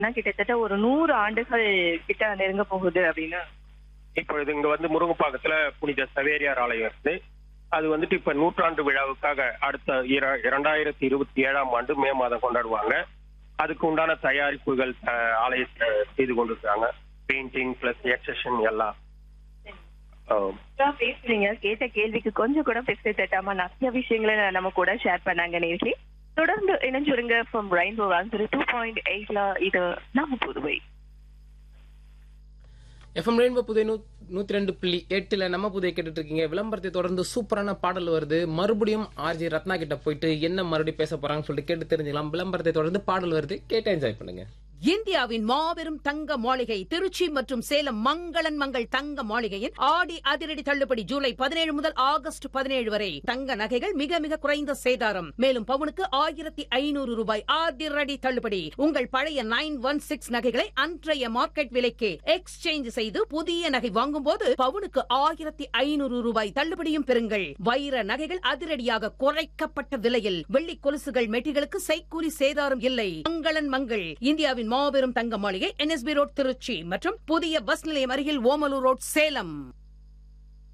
நான் கிட்டத்தட்ட ஒரு நூறு ஆண்டுகள் கிட்ட நெருங்க போகுது அப்படின்னு இப்பொழுது இங்க வந்து முருங்கப்பாக்கத்துல புனித சவேரியார் ஆலயம் இருக்கு அது வந்துட்டு இப்ப நூற்றாண்டு விழாவுக்காக அடுத்த இர- இரண்டாயிரத்தி இருபத்தி ஏழாம் ஆண்டு மே மாதம் கொண்டாடுவாங்க அதுக்கு உண்டான தயாரிப்புகள் அஹ், ஆலயத்துல செய்து கொண்டிருக்காங்க பெயிண்டிங் பிளஸ் எக்ஸஷன் எல்லாம் அஹ், இப்பதான் பேசுறீங்க கேட்ட கேள்விக்கு கொஞ்சம் கூட பேச தட்டாம நிறைய விஷயங்களை நம்ம கூட ஷேர் பண்ணாங்க நேர்களே தொடர்ந்து இணைஞ்சுருங்க ஃப்ரம் ரெயின்போ ஆன்சர் டூ பாயிண்ட் எயிட்ல இது நம்ம புதுவை எஃப்எம் ரெயின்போ புதை நூ நூத்தி ரெண்டு புள்ளி எட்டுல நம்ம புதைய கேட்டுட்டு இருக்கீங்க விளம்பரத்தை தொடர்ந்து சூப்பரான பாடல் வருது மறுபடியும் ஆர்ஜி ரத்னா கிட்ட போயிட்டு என்ன மறுபடியும் பேச போறாங்கன்னு சொல்லிட்டு கேட்டு தெரிஞ்சுக்கலாம் விளம்பரத்தை தொடர்ந்து பாடல் வருது கேட்டு என்ஜாய் பண்ணுங்க இந்தியாவின் மாபெரும் தங்க மாளிகை திருச்சி மற்றும் சேலம் மங்களன் மங்கள் தங்க மாளிகையின் ஆடி அதிரடி தள்ளுபடி ஜூலை பதினேழு முதல் ஆகஸ்ட் பதினேழு வரை தங்க நகைகள் மிக மிக குறைந்த சேதாரம் மேலும் பவுனுக்கு ஆயிரத்தி ஐநூறு ரூபாய் அதிரடி தள்ளுபடி உங்கள் பழைய நைன் ஒன் சிக்ஸ் நகைகளை அன்றைய மார்க்கெட் விலைக்கு எக்ஸ்சேஞ்ச் செய்து புதிய நகை வாங்கும் போது பவுனுக்கு ஆயிரத்தி ஐநூறு ரூபாய் தள்ளுபடியும் பெறுங்கள் வைர நகைகள் அதிரடியாக குறைக்கப்பட்ட விலையில் வெள்ளி கொலுசுகள் மெட்டிகளுக்கு செய்கூலி சேதாரம் இல்லை மங்களன் மங்கள் இந்தியாவின் மாபெரும் தங்க மாளிகை என்எஸ்பி ரோட் திருச்சி மற்றும் புதிய பஸ் நிலையம் அருகில் ஓமலூர் ரோட் சேலம்